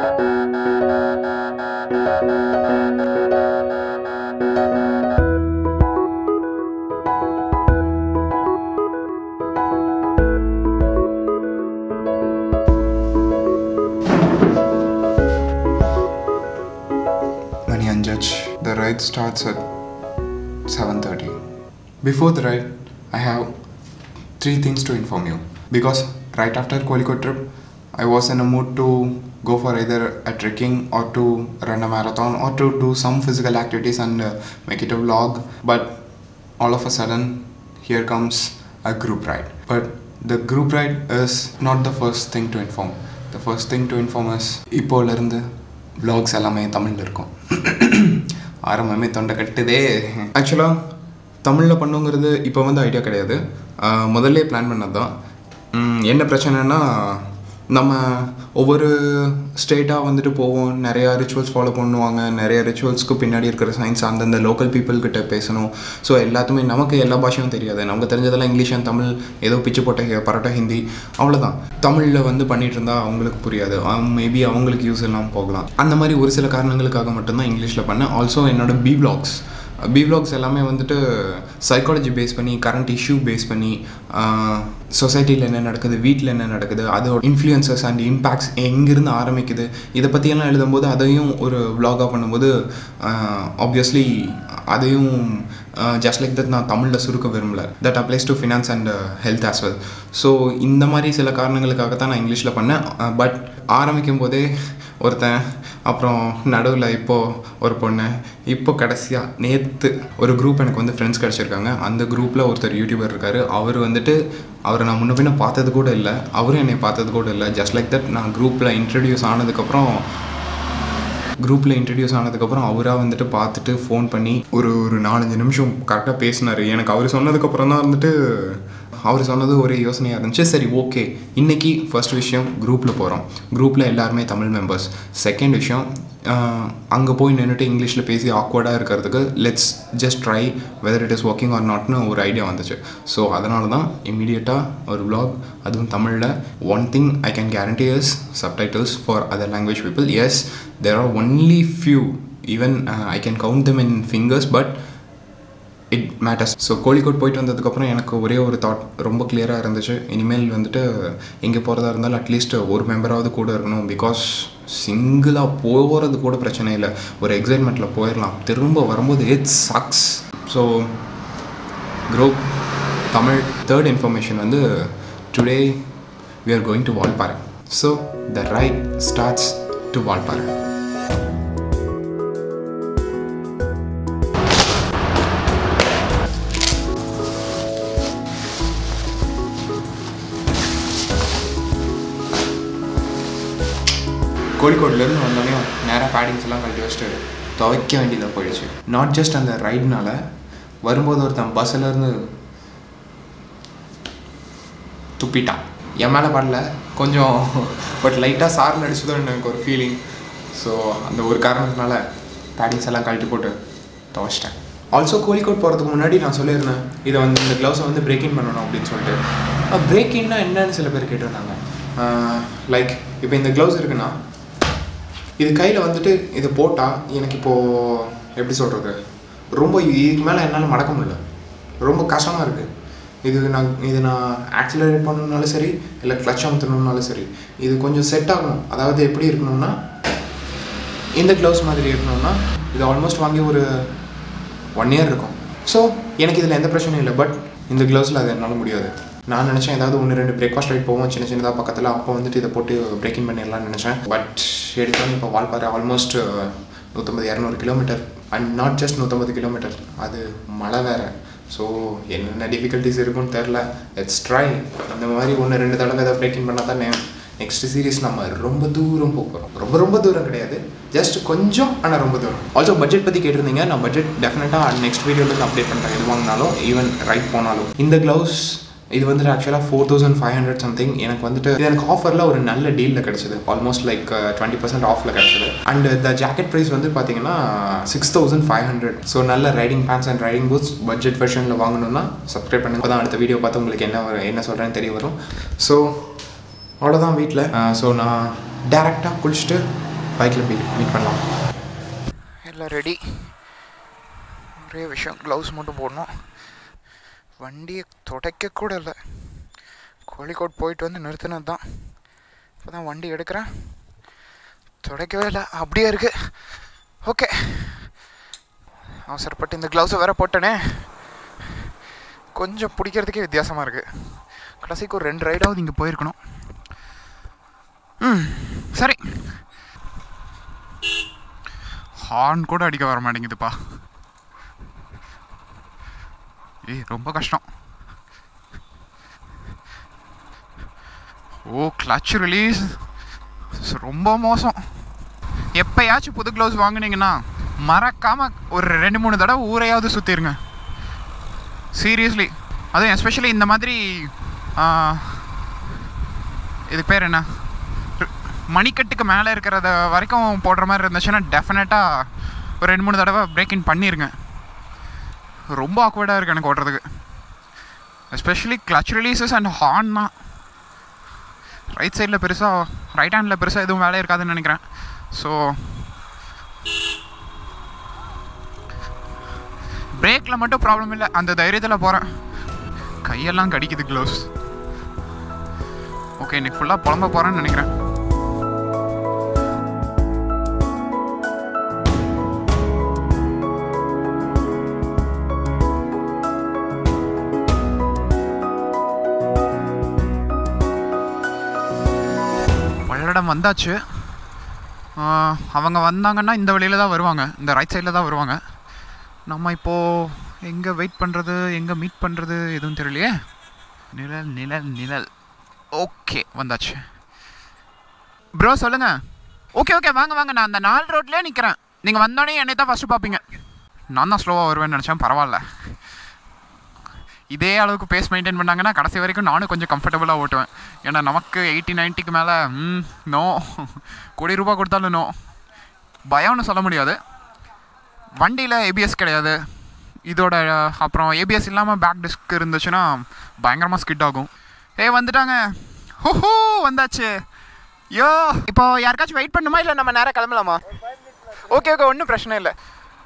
Mani Anjaj. The ride starts at 7:30. Before the ride, I have three things to inform you. Because right after Kolikot trip, I was in a mood to go for either a trekking or to run a marathon or to do some physical activities and uh, make it a vlog. But all of a sudden, here comes a group ride. But the group ride is not the first thing to inform. The first thing to inform is இப்போலேருந்து vlogs எல்லாமே தமிழில் இருக்கும் ஆரம்பமே தொண்டை கட்டுதே ஆக்சுவலாக தமிழில் பண்ணுங்கிறது இப்போ வந்து idea கிடையாது ஆஹ் முதல்ல பிளான் பண்ணது தான் உம், என்ன பிரச்சனைனா நம்ம ஒவ்வொரு ஸ்டேட்டாக வந்துட்டு போவோம் நிறையா ரிச்சுவல்ஸ் ஃபாலோ பண்ணுவாங்க நிறைய ரிச்சுவல்ஸ்க்கு பின்னாடி இருக்கிற சயின்ஸ் அந்தந்த லோக்கல் பீப்புள் கிட்ட பேசணும் ஸோ எல்லாத்துமே நமக்கு எல்லா பாஷையும் தெரியாது நமக்கு தெரிஞ்சதெல்லாம் இங்கிலீஷ் and தமிழ் ஏதோ பிச்சு போட்ட ஹி- பரோட்டா ஹிந்தி அவ்வளோதான் தமிழில் வந்து பண்ணிட்டு இருந்தா அவங்களுக்கு புரியாது மேபி அவங்களுக்கு யூஸ் எல்லாம் போகலாம் அந்த மாதிரி ஒரு சில காரணங்களுக்காக மட்டும்தான் இங்கிலீஷில் பண்ணேன் ஆல்சோ என்னோட பி vlogs பி vlogs எல்லாமே வந்துட்டு சைக்காலஜி பேஸ் பண்ணி கரண்ட் இஷ்யூ பேஸ் பண்ணி சொசைட்டியில் என்ன நடக்குது வீட்டில் என்ன நடக்குது அதோட இன்ஃப்ளூயன்சஸ் அண்ட் இம்பேக்ட்ஸ் எங்கேருந்து ஆரம்பிக்குது இதை பற்றியெல்லாம் எழுதும்போது அதையும் ஒரு vlog-ஆ பண்ணும்போது ஆப்வியஸ்லி அதையும் ஜஸ்ட் லைக் தட் நான் தமிழில் சுருக்க விரும்பல that applies to finance and health as well so இந்த மாதிரி சில காரணங்களுக்காக தான் நான் இங்கிலீஷில் பண்ணேன் பட் ஆரம்பிக்கும் போதே ஒருத்தன் அப்புறம் நடுவில் இப்போது ஒரு பொண்ணு இப்போ கடைசியாக நேற்று ஒரு குரூப் எனக்கு வந்து ஃப்ரெண்ட்ஸ் கிடச்சிருக்காங்க அந்த குரூப்பில் ஒருத்தர் யூடியூபர் இருக்கார் அவர் வந்துட்டு அவரை நான் முன்ன பின்ன பார்த்தது கூட இல்லை அவரும் என்னை பார்த்தது கூட இல்லை ஜஸ்ட் லைக் தட் நான் குரூப்பில் இன்ட்ரடியூஸ் ஆனதுக்கப்புறம் குரூப்பில் இன்ட்ரடியூஸ் ஆனதுக்கப்புறம் அவராக வந்துட்டு பார்த்துட்டு ஃபோன் பண்ணி ஒரு ஒரு நாலஞ்சு நிமிஷம் கரெக்டாக பேசினார் எனக்கு அவர் சொன்னதுக்கப்புறம் தான் வந்துட்டு அவர் சொன்னது ஒரே யோசனையாக இருந்துச்சு சரி ஓகே இன்னைக்கு ஃபர்ஸ்ட் விஷயம் குரூப்பில் போகிறோம் குரூப்பில் எல்லாருமே தமிழ் மெம்பர்ஸ் செகண்ட் விஷயம் அங்கே போய் நின்றுட்டு இங்கிலீஷில் பேசி ஆக்வர்டாக இருக்கிறதுக்கு let's just try whether it is working or நாட்னு ஒரு ஐடியா வந்துச்சு ஸோ அதனால தான் இமீடியட்டாக ஒரு vlog அதுவும் தமிழில் one thing I can guarantee is subtitles for other language people as there are only few even I can count them in fingers but it matters so Kozhikode போயிட்டு வந்ததுக்கப்புறம் எனக்கு ஒரே ஒரு தாட் ரொம்ப கிளியராக இருந்துச்சு இனிமேல் வந்துட்டு எங்கே போகிறதா இருந்தாலும் அட்லீஸ்ட் ஒரு மெம்பராவது கூட இருக்கணும் பிகாஸ் சிங்கிளாக போகிறது கூட பிரச்சனை இல்லை ஒரு எக்ஸைட்மெண்ட்டில் போயிடலாம் திரும்ப வரும்போது it sucks so group Tamil third information வந்து today we are going to Valparai so the ride starts to Valparai கோழிக்கோட்லேருந்து வந்தோடனே நேராக பேடிங்ஸ் எல்லாம் கழட்டி வச்சுட்டு துவைக்க வேண்டியதாக போயிடுச்சு நாட் ஜஸ்ட் அந்த ரைட்னால வரும்போது ஒருத்தன் பஸ்ஸில் இருந்து துப்பிட்டான் என் மேலே படல கொஞ்சம் பட் லைட்டாக சார்னு அடிச்சதோ எனக்கு ஒரு ஃபீலிங் ஸோ அந்த ஒரு காரணத்தினால பேடிங்ஸ் எல்லாம் கழட்டி போட்டு துவைச்சிட்டேன் ஆல்சோ கோழிக்கோட் போகிறதுக்கு முன்னாடி நான் சொல்லியிருந்தேன் இதை வந்து இந்த க்ளவுஸை வந்து பிரேக்கிங் பண்ணணும் அப்படின்னு சொல்லிட்டு பிரேக்கிங்னா என்னன்னு சில பேர் கேட்டிருந்தாங்க லைக் இப்போ இந்த க்ளவுஸ் இருக்குன்னா இது கையில் வந்துட்டு இதை போட்டால் எனக்கு இப்போது எப்படி சொல்கிறது ரொம்ப இதுக்கு மேலே என்னால் மடக்க முடியல ரொம்ப கஷ்டமாக இருக்குது இது நான் இது நான் ஆக்சிலரேட் பண்ணணுனாலும் சரி இல்லை கிளச் அமுத்தணும்னாலும் சரி இது கொஞ்சம் செட் ஆகணும் அதாவது எப்படி இருக்கணும்னா இந்த க்ளவுஸ் மாதிரி இருக்கணும்னா இது ஆல்மோஸ்ட் வாங்கி ஒரு ஒன் இயர் இருக்கும் ஸோ எனக்கு இதில் எந்த பிரச்சனையும் இல்லை பட் இந்த க்ளவுஸில் அது என்னால் முடியாது நான் நினச்சேன் ஏதாவது ஒன்று ரெண்டு பிரேக்ஃபாஸ்ட் ரைட் போவோம் சின்ன சின்னதாக பக்கத்தில் அப்போ வந்துட்டு இதை போட்டு பிரேக்கிங் பண்ணிடலாம்னு நினச்சேன் பட் எடுத்தோன்னே இப்போ வால்பாறை ஆல்மோஸ்ட் நூற்றம்பது இரநூறு கிலோமீட்டர் அண்ட் நாட் ஜஸ்ட் நூற்றம்பது கிலோமீட்டர் அது மழை வேறு ஸோ என்னென்ன டிஃபிகல்ட்டிஸ் இருக்குன்னு தெரில இட்ஸ் ட்ரை இந்த மாதிரி ஒன்று ரெண்டு தடவை ஏதாவது பிரேக்கிங் பண்ணால் தான் நெக்ஸ்ட் சீரிஸ் நம்ம ரொம்ப தூரம் போக போகிறோம் ரொம்ப ரொம்ப தூரம் கிடையாது ஜஸ்ட் கொஞ்சம் ஆனால் ரொம்ப தூரம் ஆல்சோ பட்ஜெட் பற்றி கேட்டிருந்தீங்க நான் பட்ஜெட் டெஃபினட்டாக நெக்ஸ்ட் வீடியோவில் அப்டேட் பண்ணுறேன் எது வாங்கினாலும் ஈவன் ரைட் போனாலும் இந்த க்ளவுஸ் இது வந்துட்டு ஆக்சுவலாக four thousand five hundred something எனக்கு வந்துட்டு இது எனக்கு ஆஃபரில் ஒரு நல்ல டீலில் கிடச்சிது ஆல்மோஸ்ட் லைக் டுவெண்ட்டி பர்சன்ட் ஆஃபில் கிடச்சிது அண்ட் த ஜாக்கெட் ப்ரைஸ் வந்து பார்த்தீங்கன்னா six thousand five hundred so நல்ல riding pants and riding boots budget வெர்ஷனில் வாங்கணும்னா சப்ஸ்கிரைப் பண்ணுங்க அப்போ தான் அடுத்த வீடியோ பார்த்து உங்களுக்கு என்ன வரும் என்ன சொல்கிறேன்னு தெரிய வரும் ஸோ அவ்வளோதான் வீட்டில் ஸோ நான் டேரெக்டாக குளிச்சுட்டு பைக்கில் மீட் மீட் பண்ணலாம் எல்லாம் ரெடி ஒரே விஷயம் க்ளவுஸ் மட்டும் போடணும் வண்டியை துடைக்க கூட இல்லை கோழிக்கோட் போயிட்டு வந்து நிறுத்தினது தான் இப்போ தான் வண்டி எடுக்கிறேன் துடைக்கவே இல்லை அப்படியே இருக்குது ஓகே அவசரப்பட்டு இந்த க்ளவுஸை வேற போட்டேனே கொஞ்சம் பிடிக்கிறதுக்கே வித்தியாசமாக இருக்குது கடைசிக்கு ஒரு ரெண்டு ரைடாவது இங்கே போயிருக்கணும் ம் சரி ஹார்ன் கூட அடிக்க வர மாட்டேங்குதுப்பா ஏய் ரொம்ப கஷ்டம் ஓ கிளச் ரிலீஸ் ரொம்ப மோசம் எப்பயாச்சும் புது க்ளவுஸ் வாங்குனீங்கன்னா மறக்காம ஒரு ரெண்டு மூணு தடவை ஊரையாவது சுற்றிருங்க சீரியஸ்லி அதுவும் எஸ்பெஷலி இந்த மாதிரி ஆ, இதுக்கு பேர் என்ன மணிக்கட்டுக்கு மேலே இருக்கிறத வரைக்கும் போடுற மாதிரி இருந்துச்சுன்னா டெஃபினட்டாக ஒரு ரெண்டு மூணு தடவை பிரேக் இன் பண்ணிருங்க ரொம்ப ஆக்வர்டாக இருக்குது எனக்கு ஓட்டுறதுக்கு especially clutch releases and horn தான் ரைட் சைடில் பெருசாக ரைட் ஹேண்டில் பெருசாக எதுவும் வேலை இருக்காதுன்னு நினைக்கிறேன் ஸோ பிரேக்கில் மட்டும் ப்ராப்ளம் இல்லை அந்த தைரியத்தில் போகிறேன் கையெல்லாம் கடிக்குது க்ளவுஸ் ஓகே இன்னைக்கு ஃபுல்லாக புலம்ப போகிறேன்னு நினைக்கிறேன் பல்லடம் வந்தாச்சு ஆஹ், அவங்க வந்தாங்கன்னா இந்த வழியில் தான் வருவாங்க இந்த ரைட் சைடில் தான் வருவாங்க நம்ம இப்போது எங்கே வெயிட் பண்ணுறது எங்கே மீட் பண்ணுறது எதுவும் தெரியலையே நிழல் நிழல் நிழல் ஓகே வந்தாச்சு ப்ரோ சொல்லுங்க ஓகே ஓகே வாங்க வாங்க நான் அந்த நாலு ரோட்லேயே நிற்கிறேன் நீங்கள் வந்தோடனே என்னை தான் ஃபஸ்ட்டு பார்ப்பீங்க நான் தான் ஸ்லோவாக வருவேன்னு நினச்சேன் பரவாயில்ல இதே அளவுக்கு பேஸ் மெயின்டைன் பண்ணாங்கன்னா கடைசி வரைக்கும் நானும் கொஞ்சம் கம்ஃபர்டபுளாக ஓட்டுவேன் ஏன்னா நமக்கு எயிட்டி நைன்ட்டிக்கு மேலே ம் நோ கோடி ரூபாய் கொடுத்தாலும் நோ பயம்னு சொல்ல முடியாது வண்டியில் ஏபிஎஸ் கிடையாது இதோட அப்புறம் ஏபிஎஸ் இல்லாமல் பேக் டிஸ்க் இருந்துச்சுன்னா பயங்கரமாக ஸ்கிட் ஆகும் ஏ வந்துட்டாங்க ஹூஹூ வந்தாச்சு யோ இப்போ யாருக்காச்சும் வெயிட் பண்ணுமா இல்லை நம்ம நேராக கிளம்பலாமா ஓகே ஓகே ஒன்றும் பிரச்சனை இல்லை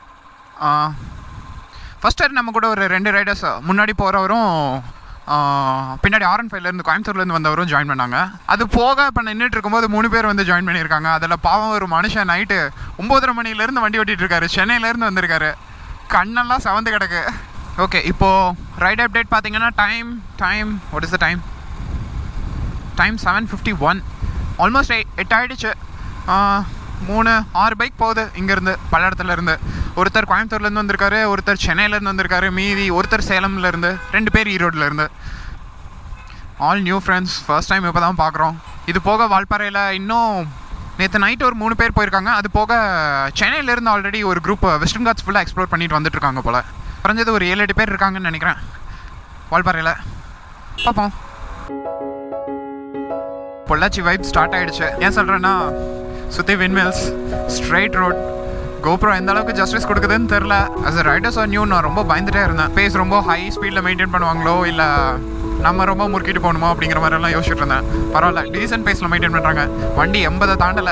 ஃபஸ்ட் இயர் நம்ம கூட ஒரு ரெண்டு ரைடர்ஸ் முன்னாடி போகிறவரும் பின்னாடி ஆரன் ஃபைவ்லேருந்து கோயம்புத்தூர்லேருந்து வந்தவரும் ஜாயின் பண்ணாங்க அது போக இப்போ நின்றுட்டு இருக்கும்போது மூணு பேர் வந்து ஜாயின் பண்ணியிருக்காங்க அதில் பாவம் ஒரு மனுஷன் நைட்டு ஒம்போதரை மணிலேருந்து வண்டி ஓட்டிகிட்டு இருக்காரு சென்னையிலேருந்து வந்திருக்காரு கண்ணெல்லாம் சவந்து கிடக்கு ஓகே இப்போது ரைட் அப்டேட் பார்த்தீங்கன்னா time time what is the time time seven fifty one almost eight ஆகிடுச்சு மூணு ஆறு பைக் போகுது இங்கேருந்து பல்லடத்துல இருந்து ஒருத்தர் கோயம்புத்தூர்லேருந்து வந்திருக்காரு ஒருத்தர் சென்னையிலேருந்து வந்திருக்காரு மீதி ஒருத்தர் சேலம்லேருந்து ரெண்டு பேர் ஈரோட்லேருந்து all new friends first time இப்போ தான் பார்க்குறோம் இது போக வால்பாறையில் இன்னும் நேற்று நைட் ஒரு மூணு பேர் போயிருக்காங்க அது போக சென்னையிலேருந்து ஆல்ரெடி ஒரு குரூப் வெஸ்டர்ன் காட்ஸ் ஃபுல்லாக எக்ஸ்ப்ளோர் பண்ணிட்டு வந்துட்டு இருக்காங்க போல் குறைஞ்சது ஒரு ஏழு எட்டு பேர் இருக்காங்கன்னு நினைக்கிறேன் வால்பாறையில் பார்ப்போம் பொள்ளாச்சி வைப் ஸ்டார்ட் ஆயிடுச்சு ஏன் சொல்கிறேன்னா சுற்றி விண்மில்ஸ் ஸ்ட்ரைட் ரோட் கோப்ரோ எந்த அளவுக்கு ஜஸ்டிஸ் கொடுக்குதுன்னு தெரில as a riders are new நான் ரொம்ப பயந்துட்டே இருந்தேன் பேஸ் ரொம்ப ஹை ஸ்பீடில் மெயின்டைன் பண்ணுவாங்களோ இல்லை நம்ம ரொம்ப முறுக்கிட்டு போகணுமோ அப்படிங்கிற மாதிரிலாம் யோசிச்சுட்டு இருந்தேன் பரவாயில்ல டீசன்ட் பேஸில் மெயின்டைன் பண்ணுறாங்க வண்டி எண்பதை தாண்டலை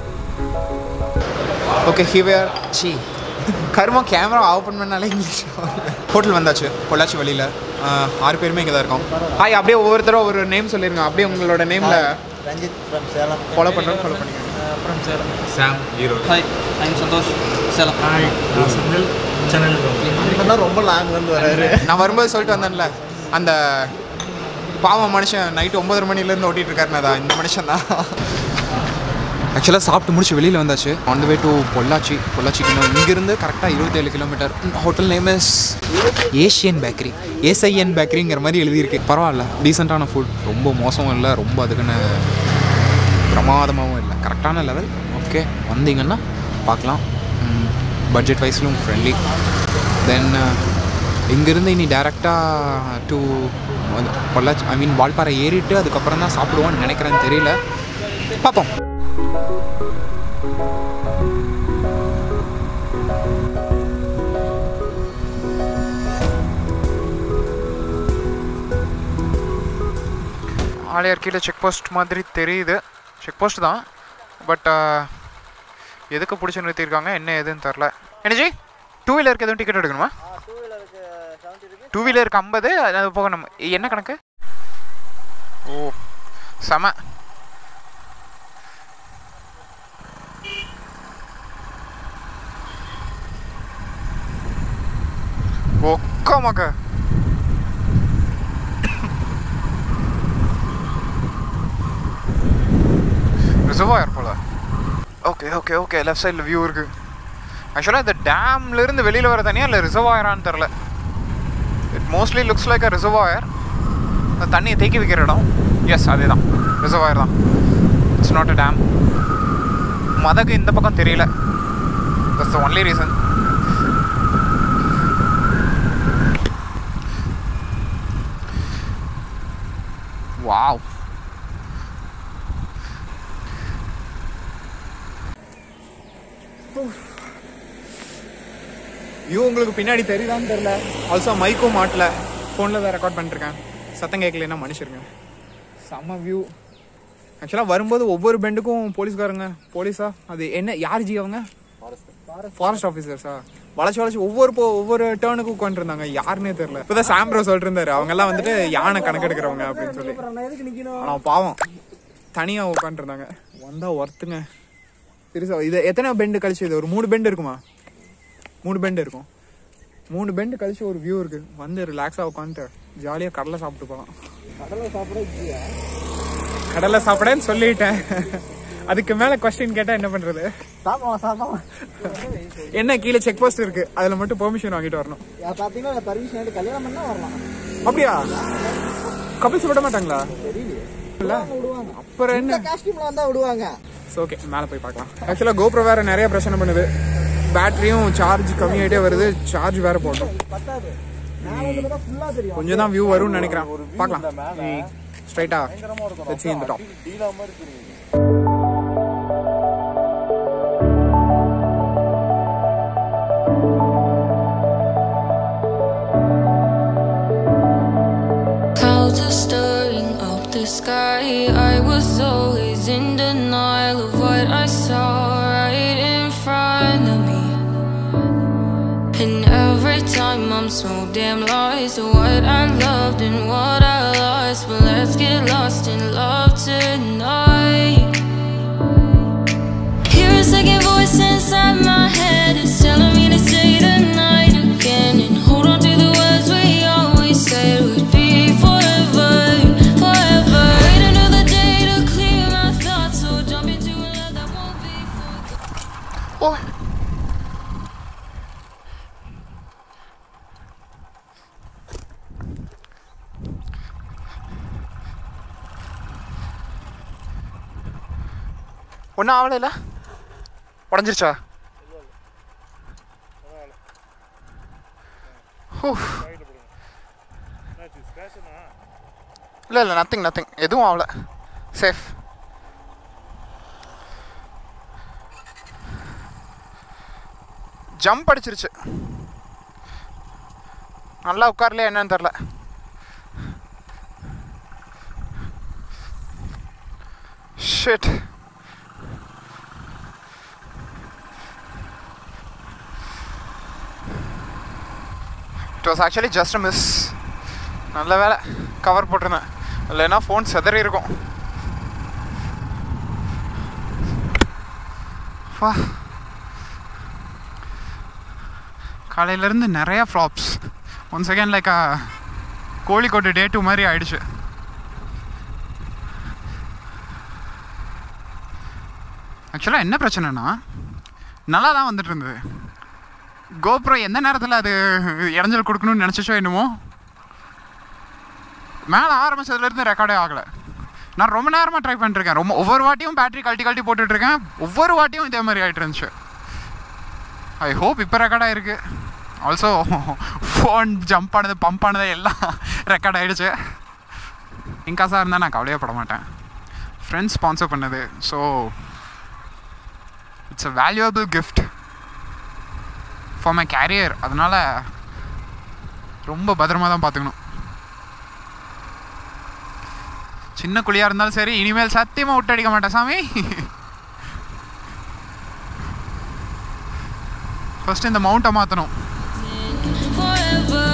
ஓகே ஹிவியர் சி கருமம் கேமரா ஓப்பன் பண்ணாலே இங்கிலீஷ் ஹோட்டல் வந்தாச்சு பொள்ளாச்சி வழியில் ஆறு பேருமே இங்கே தான் இருக்கோம் ஹாய் அப்படியே ஒவ்வொருத்தரும் ஒரு நேம் சொல்லிருங்க அப்படியே உங்களோட நேமில் ரஞ்சித் ஃப்ரம் சேலம் ஃபாலோ பண்ணுறோம் ஃபாலோ பண்ணிக்கோங்க from Salem Sam Erode hi I'm Santhosh Salem hi Senthil சென்னையில் இப்போ ரொம்ப லாங்லேருந்து வராரு நான் வரும்போது சொல்லிட்டு வந்தேன்ல அந்த பாவம் மனுஷன் நைட்டு ஒன்பதரை மணிலேருந்து ஓட்டிகிட்டு இருக்காருனதா இந்த மனுஷன் தான் ஆக்சுவலாக சாப்பிட்டு முடிச்சு வெளியில் வந்தாச்சு on the way to Pollachi பொள்ளாச்சிக்கு இன்னும் இங்கேருந்து கரெக்டாக இருபத்தேழு kilometre hotel name is Asian bakery Asian பேக்கரிங்கிற மாதிரி எழுதியிருக்கு பரவாயில்ல டீசெண்டான ஃபுட் ரொம்ப மோசமும் இல்லை ரொம்ப அதுக்குன்னு பிரமாதமாகவும் இல்லை கரெக்டான லெவல் ஓகே வந்தீங்கன்னா பார்க்கலாம் பட்ஜெட் வைஸ்லும் ஃப்ரெண்ட்லி தென் இங்கேருந்து இனி டேரெக்டாக to Pollachi I mean Valparai ஏறிட்டு அதுக்கப்புறம் தான் சாப்பிடுவோன்னு நினைக்கிறேன்னு தெரியல பார்ப்போம் ஆலியார் கீழே செக் போஸ்ட் மாதிரி தெரியுது செக் போஸ்ட் தான் பட் எதுக்கு பிடிச்சி நிறுத்தியிருக்காங்க என்ன ஏதுன்னு தெரில என்னஜி டூ வீலருக்கு எதுவும் டிக்கெட் எடுக்கணுமா டூ வீலருக்கு செவன்ட்டி ருபீஸ் டூ வீலருக்கு ஐம்பது அது போக நம்ம என்ன கணக்கு ஓ செம ஒக்க மக்க ரிசர்வாயர் போல ஓகே ஓகே ஓகே லெஃப்ட் சைடில் வியூ இருக்கு ஆக்சுவலாக இந்த டேம்ல இருந்து வெளியில் வர தனியாக இல்லை ரிசர்வாயரான்னு தெரில it mostly looks like a reservoir அந்த தண்ணியை தேக்கி வைக்கிற இடம் எஸ் அதே தான் ரிசர்வாயர் தான் இட்ஸ் நாட் அ டேம் மதகு இந்த பக்கம் தெரியல that's the only reason wow view உங்களுக்கு பின்னாடி தெரியுதான்னு தெரில ஆல்சோ மைக்கும் மாட்டல ஃபோனில் தான் ரெக்கார்ட் பண்ணிருக்கேன் சத்தம் கேட்கலன்னா மனுஷருங்க செம்ம வியூ ஆக்சுவலாக வரும்போது ஒவ்வொரு பெண்டுக்கும் போலீஸ்காரங்க போலீஸா அது என்ன யார் ஜி அவங்க ஃபாரஸ்ட் ஆஃபீஸர்ஸா வளைச்சு வளைச்சு ஒவ்வொரு போ ஒவ்வொரு டேர்னுக்கும் உட்காந்துருந்தாங்க யாருன்னே தெரியல இப்போதான் சாம்ப்ரோ சொல்லிட்டு இருந்தாரு அவங்க எல்லாம் வந்துட்டு யானை கணக்கெடுக்கிறவங்க அப்படின்னு சொல்லி எதுக்கு நிற்கணும் ஆனால் பாவம் தனியாக உட்காந்துருந்தாங்க வந்தா ஒர்த்துங்க பெருசா இது எத்தனை பெண்டு கழிச்சு இது ஒரு மூணு பெண்டு இருக்குமா மூணு பெண்டு இருக்கும் மூணு பெண்டு கழிச்சு ஒரு வியூ இருக்கு வந்து ரிலாக்ஸாக உட்காந்துட்டு ஜாலியாக கடலை சாப்பிட்டு போகலாம் கடலை சாப்பிட இல்லையா கடலை சாப்பிடன்னு சொல்லிட்டேன் அதுக்கு மேலே கொஸ்டின் கேட்டால் என்ன பண்ணுறது சாப்பிடலாம் சாப்பிடலாம் என்ன கீழே செக் போஸ்ட் இருக்கு அதில் மட்டும் பெர்மிஷன் வாங்கிட்டு வரணும் பார்த்தீங்கன்னா பர்மிஷன் எடுத்து கல்யாணம் பண்ணா வரலாம் அப்படியா கபிள்ஸ் விட மாட்டாங்களா இல்ல விடுவாங்க அப்புறம் என்ன காஸ்டியூம்ல வந்தா விடுவாங்க ஓகே மேலே போய் பார்க்கலாம் ஆக்சுவலாக கோப்ரோ வேற நிறைய பிரச்சனை பண்ணுது பேட்டரியும் சார்ஜ் கம்மியாயிட்டே வருது சார்ஜ் வேற போட்டோம் பத்தாது மேல வந்து பார்த்தா ஃபுல்லா தெரியும் கொஞ்சம் தான் வியூ வரும்னு நினைக்கிறேன் பார்க்கலாம் ஸ்ட்ரைட்டா வச்சு இந்த top Clouds are stirring up the sky. I was always in denial of what I saw right in front of me. And every time I'm so damn lost to what I loved and what I lost. But let's get lost in love tonight. Hear a second voice inside my head. It's telling me to say tonight again. And hold on to the words we always said would be forever, forever. Wait another day to clear my thoughts. So jump into a love that won't be forgotten. ஓ ஒன்றும் ஆகலை இல்லை உடஞ்சிருச்சா இல்லை இல்லை nothing nothing எதுவும் ஆகலை safe jump அடிச்சிருச்சு நல்லா உட்காரலையா என்னன்னு தெரில shit it was actually just miss நல்ல வேலை கவர் போட்டிருந்தேன் இல்லைன்னா ஃபோன் செதறி இருக்கும் வா காலையிலேருந்து நிறையா ஃப்ளாப்ஸ் ஒன் செகண்ட் லைக் கோழிக்கோட்டு டே டூ மாதிரி ஆயிடுச்சு ஆக்சுவலாக என்ன பிரச்சனைனா நல்லா தான் வந்துட்டு இருந்தது கோப்ரோ எந்த நேரத்தில் அது இடைஞ்சல் கொடுக்கணும்னு நினச்சிச்சோ என்னமோ மேலே ஆரம்பிச்சதுலேருந்து ரெக்கார்டே ஆகலை நான் ரொம்ப நேரமாக ட்ரை பண்ணிருக்கேன் ரொம்ப ஒவ்வொரு வாட்டியும் பேட்டரி கழட்டி கழட்டி போட்டுட்ருக்கேன் ஒவ்வொரு வாட்டியும் இதே மாதிரி ஆகிட்டு இருந்துச்சு ஐ ஹோப் இப்போ ரெக்கார்ட் ஆகிருக்கு ஆல்சோ ஃபோன் ஜம்ப் ஆனது பம்ப் ஆனது எல்லாம் ரெக்கார்ட் ஆகிடுச்சு இன்காசாக இருந்தால் நான் கவலையே பட மாட்டேன் ஃப்ரெண்ட்ஸ் ஸ்பான்சர் பண்ணது so it's a valuable gift for my career அதனால் ரொம்ப பத்திரமா தான் பார்த்துக்கணும் சின்ன குழியாக இருந்தாலும் சரி இனிமேல் சத்தியமாக விட்டடிக்க மாட்டேன் சாமி ஃபஸ்ட்டு இந்த மவுண்ட்டை மாற்றணும் forever